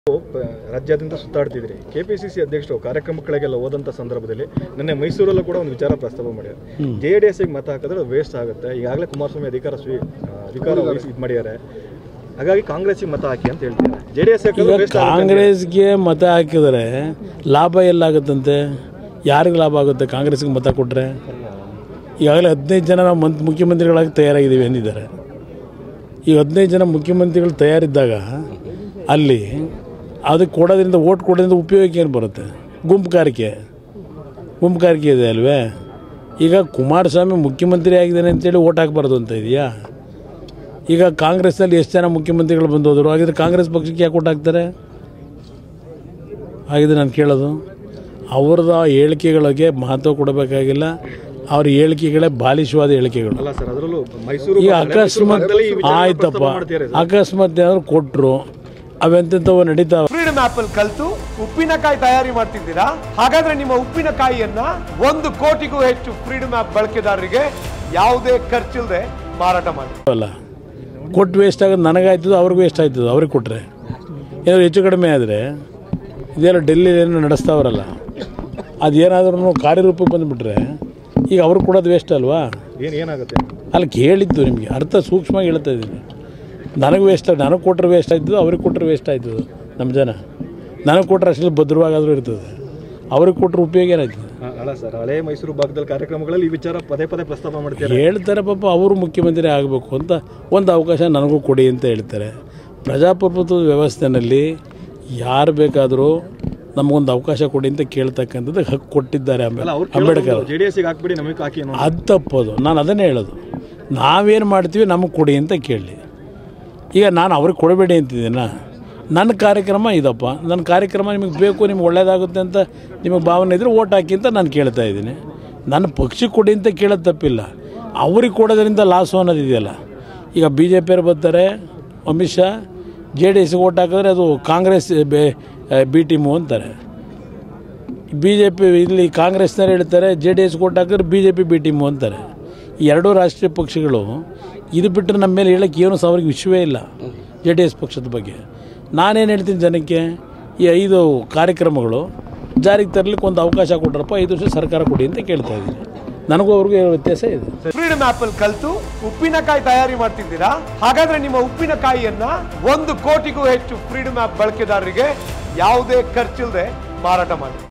ಪ- ರಾಜ್ಯಾದ್ಯಂತ ಸುತ್ತಾಡ್ತಿದ್ರಿ ಕೆಪಿಸಿಸಿ ಅಧ್ಯಕ್ಷರು ಕಾರ್ಯಕ್ರಮಗಳಿಗೆಲ್ಲ ಹೋದಂಥ ಸಂದರ್ಭದಲ್ಲಿ ನಿನ್ನೆ ಮೈಸೂರಲ್ಲೂ ಕೂಡ ಒಂದು ವಿಚಾರ ಪ್ರಸ್ತಾಪ ಮಾಡಿದ್ದಾರೆ ಜೆ ಡಿ ಎಸ್ಗೆ ಮತ ಹಾಕಿದ್ರೆ ವೇಸ್ಟ್ ಆಗುತ್ತೆ ಈಗಾಗಲೇ ಕುಮಾರಸ್ವಾಮಿ ಅಧಿಕಾರ ಸ್ವೀ ಆ, ಅಧಿಕಾರ ವಹಿಸಿ ಇದು ಮಾಡಿದ್ದಾರೆ ಹಾಗಾಗಿ ಕಾಂಗ್ರೆಸ್ಗೆ ಮತ ಹಾಕಿ ಅಂತ ಹೇಳ್ತಾರೆ ಜೆ ಡಿ ಎಸ್ ಈಗ ಕಾಂಗ್ರೆಸ್ಗೆ ಮತ ಹಾಕಿದರೆ ಲಾಭ ಎಲ್ಲಾಗುತ್ತಂತೆ ಯಾರಿಗೆ ಲಾಭ ಆಗುತ್ತೆ ಕಾಂಗ್ರೆಸ್ಗೆ ಮತ ಕೊಟ್ಟರೆ ಈಗಾಗಲೇ ಹದಿನೈದು ಜನ ನಾವು ಮಂತ್ ಮುಖ್ಯಮಂತ್ರಿಗಳಾಗಿ ತಯಾರಾಗಿದ್ದೀವಿ ಅಂದಿದ್ದಾರೆ ಈಗ ಹದಿನೈದು ಜನ ಮುಖ್ಯಮಂತ್ರಿಗಳು ತಯಾರಿದ್ದಾಗ ಅಲ್ಲಿ ಅದಕ್ಕೆ ಕೊಡೋದ್ರಿಂದ ಓಟ್ ಕೊಡೋದ್ರಿಂದ ಉಪಯೋಗಕ್ಕೆ ಏನು ಬರುತ್ತೆ ಗುಂಪುಗಾರಿಕೆ ಗುಂಪುಗಾರಿಕೆ ಇದೆ ಅಲ್ವೇ ಈಗ ಕುಮಾರಸ್ವಾಮಿ ಮುಖ್ಯಮಂತ್ರಿ ಆಗಿದ್ದಾನೆ ಅಂತೇಳಿ ಓಟ್ ಹಾಕಬಾರ್ದು ಅಂತ ಇದೆಯಾ ಈಗ ಕಾಂಗ್ರೆಸ್ನಲ್ಲಿ ಎಷ್ಟು ಜನ ಮುಖ್ಯಮಂತ್ರಿಗಳು ಬಂದು ಹೋದರು ಹಾಗಿದ್ರೆ ಕಾಂಗ್ರೆಸ್ ಪಕ್ಷಕ್ಕೆ ಯಾಕೆ ಓಟ್ ಹಾಕ್ತಾರೆ ಹಾಗಿದ್ರೆ ನಾನು ಕೇಳೋದು ಅವ್ರದ್ದು ಆ ಹೇಳಿಕೆಗಳಿಗೆ ಮಹತ್ವ ಕೊಡಬೇಕಾಗಿಲ್ಲ ಅವ್ರ ಹೇಳಿಕೆಗಳೇ ಬಾಲಿಶವಾದ ಹೇಳಿಕೆಗಳು ಅಲ್ಲ ಸರ್ ಅದರಲ್ಲೂ ಮೈಸೂರು ಈಗ ಭಾಗದಲ್ಲಿ- ಮೈಸೂರು ಅಕಸ್ಮಾತ್ ಭಾಗದಲ್ಲಿ ಈ ವಿಚಾರ ಆಯ್ತಪ್ಪ ಪ್ರಸ್ತಾಪ ಮಾಡ್ತಿದ್ದಾರೆ ಸರ್. ಅಕಸ್ಮಾತ್ ಏನಾದ್ರು ಕೊಟ್ಟರು ಅವೆಂತೆಂಥವು ನಡೀತಾವೆ ಫ್ರೀಡಮ್ ಆಪ್ ಅಲ್ಲಿ ಕಲ್ತು ಉಪ್ಪಿನಕಾಯಿ ತಯಾರಿ ಮಾಡ್ತಿದ್ದೀರಾ ಹಾಗಾದ್ರೆ ನಿಮ್ಮ ಉಪ್ಪಿನಕಾಯಿಯನ್ನ ಒಂದು ಕೋಟಿಗೂ ಹೆಚ್ಚು ಫ್ರೀಡಮ್ ಆಪ್ ಬಳಕೆದಾರರಿಗೆ ಯಾವುದೇ ಖರ್ಚಿಲ್ಲದೆ ಮಾರಾಟ ಮಾಡಿ ಅಲ್ಲ ಕೊಟ್ಟು ವೇಸ್ಟ್ ಆಗೋದು ನನಗಾಯ್ತದ ಅವ್ರಿಗೂ ವೇಸ್ಟ್ ಆಯ್ತದ ಅವ್ರಿಗೆ ಕೊಟ್ಟರೆ ಏನಾದ್ರು ಹೆಚ್ಚು ಕಡಿಮೆ ಆದರೆ ಇದೆಲ್ಲ ಡೆಲ್ಲಿ ಏನು ನಡೆಸ್ತಾವ್ರಲ್ಲ ಅದೇನಾದ್ರೂ ಕಾರ್ಯರೂಪಕ್ಕೆ ಬಂದುಬಿಟ್ರೆ ಈಗ ಅವ್ರಿಗೆ ಕೊಡೋದು ವೇಸ್ಟ್ ಅಲ್ವಾ ಏನ್ ಏನಾಗುತ್ತೆ ಅಲ್ಲಿ ಕೇಳಿದ್ದು ನಿಮಗೆ ಅರ್ಥ ಸೂಕ್ಷ್ಮವಾಗಿ ಹೇಳ್ತಾ ಇದ್ದೀನಿ ನನಗೆ ವೇಸ್ಟ್ ನನಗೆ ಕೊಟ್ಟರೆ ವೇಸ್ಟ್ ಆಯ್ತದೆ ಅವ್ರಿಗೆ ಕೊಟ್ಟರೆ ವೇಸ್ಟ್ ಆಯ್ತದೆ ನಮ್ಮ ಜನ ನನಗೆ ಕೊಟ್ಟರೆ ಅಷ್ಟಲ್ಲಿ ಭದ್ರವಾಗಾದರೂ ಇರ್ತದೆ ಅವ್ರಿಗೆ ಕೊಟ್ಟರೆ ಉಪಯೋಗ ಏನಾಯ್ತದೆ ಆ, ಅಲ್ಲ ಸರ್ ಹಳೆ ಮೈಸೂರು ಭಾಗದಲ್ಲಿ ಕಾರ್ಯಕ್ರಮಗಳಲ್ಲಿ ಈ ವಿಚಾರ ಪದೇ ಪದೇ ಪ್ರಸ್ತಾಪ ಮಾಡ್ತಾರೆ ಹೇಳ್ತಾರೆ ಪಾಪ ಅವರು ಮುಖ್ಯಮಂತ್ರಿ ಆಗಬೇಕು ಅಂತ ಒಂದು ಅವಕಾಶ ನನಗೂ ಕೊಡಿ ಅಂತ ಹೇಳ್ತಾರೆ ಪ್ರಜಾಪ್ರಭುತ್ವದ ವ್ಯವಸ್ಥೆಯಲ್ಲಿ ಯಾರು ಬೇಕಾದರೂ ನಮಗೊಂದು ಅವಕಾಶ ಕೊಡಿ ಅಂತ ಕೇಳ್ತಕ್ಕಂಥದ್ದು ಹಕ್ಕು ಕೊಟ್ಟಿದ್ದಾರೆ ಆಮೇಲೆ ಅಲ್ಲ ಅವ್ರು ಅಂಬೇಡ್ಕರ್ ಜೆ ಡಿ ಎಸ್ಗೆ ಹಾಕ್ಬಿಡಿ ನಮಗೆ ಹಾಕಿ ಅನ್ನೋ ಅದು ತಪ್ಪೋದು ನಾನು ಅದನ್ನೇ ಹೇಳೋದು ನಾವೇನು ಮಾಡ್ತೀವಿ ನಮಗೆ ಕೊಡಿ ಅಂತ ಕೇಳಿ ಈಗ ನಾನು ಅವ್ರಿಗೆ ಕೊಡಬೇಡಿ ಅಂತಿದ್ದೀನ ನನ್ನ ಕಾರ್ಯಕ್ರಮ ಇದಪ್ಪ ನನ್ನ ಕಾರ್ಯಕ್ರಮ ನಿಮಗೆ ಬೇಕು ನಿಮ್ಗೆ ಒಳ್ಳೇದಾಗುತ್ತೆ ಅಂತ ನಿಮಗೆ ಭಾವನೆ ಇದ್ದರೆ ಓಟ್ ಹಾಕಿ ಅಂತ ನಾನು ಕೇಳ್ತಾ ಇದ್ದೀನಿ ನನ್ನ ಪಕ್ಷಕ್ಕೆ ಕೊಡಿ ಅಂತ ಕೇಳೋದು ತಪ್ಪಿಲ್ಲ ಅವ್ರಿಗೆ ಕೊಡೋದ್ರಿಂದ ಲಾಸು ಅನ್ನೋದಿದೆಯಲ್ಲ ಈಗ ಬಿ ಜೆ ಪಿಯವ್ರು ಬರ್ತಾರೆ ಅಮಿತ್ ಶಾ ಜೆ ಡಿ ಎಸ್ಗೆ ಓಟ್ ಹಾಕಿದ್ರೆ ಅದು ಕಾಂಗ್ರೆಸ್ ಬಿ ಟೀಮು ಅಂತಾರೆ ಬಿ ಜೆ ಪಿ ಇಲ್ಲಿ ಕಾಂಗ್ರೆಸ್ನವ್ರು ಹೇಳ್ತಾರೆ ಜೆ ಡಿ ಎಸ್ ಕೊಟ್ಟು ಹಾಕಿದ್ರೆ B J P B team ಅಂತಾರೆ ಈ ಎರಡೂ ರಾಷ್ಟ್ರೀಯ ಪಕ್ಷಗಳು ಇದು ಬಿಟ್ಟರೆ ನಮ್ಮ ಮೇಲೆ ಹೇಳೋಕ್ಕೆ ಏನು ಸಹ ಅವ್ರಿಗೆ ವಿಷಯವೇ ಇಲ್ಲ ಜೆ ಡಿ ಎಸ್ ಪಕ್ಷದ ಬಗ್ಗೆ ನಾನೇನು ಹೇಳ್ತೀನಿ ಜನಕ್ಕೆ ಈ ಐದು ಕಾರ್ಯಕ್ರಮಗಳು ಜಾರಿಗೆ ತರಲಿಕ್ಕೆ ಒಂದು ಅವಕಾಶ ಕೊಟ್ರಪ್ಪ ಐದು ವರ್ಷ ಸರ್ಕಾರ ಕೊಡಿ ಅಂತ ಕೇಳ್ತಾ ಇದ್ದೀನಿ ನನಗೂ ಅವ್ರಿಗೂ ಏನೋ ವ್ಯತ್ಯಾಸ ಇದೆ ಫ್ರೀಡಮ್ ಆಪ್ ಅಲ್ಲಿ ಕಲ್ತು ಉಪ್ಪಿನಕಾಯಿ ತಯಾರಿ ಮಾಡ್ತಿದ್ದೀರಾ ಹಾಗಾದ್ರೆ ನಿಮ್ಮ ಉಪ್ಪಿನಕಾಯಿಯನ್ನ ಒಂದು ಕೋಟಿಗೂ ಹೆಚ್ಚು ಫ್ರೀಡಮ್ ಆಪ್ ಬಳಕೆದಾರರಿಗೆ ಯಾವುದೇ ಖರ್ಚಿಲ್ಲದೆ ಮಾರಾಟ ಮಾಡಿ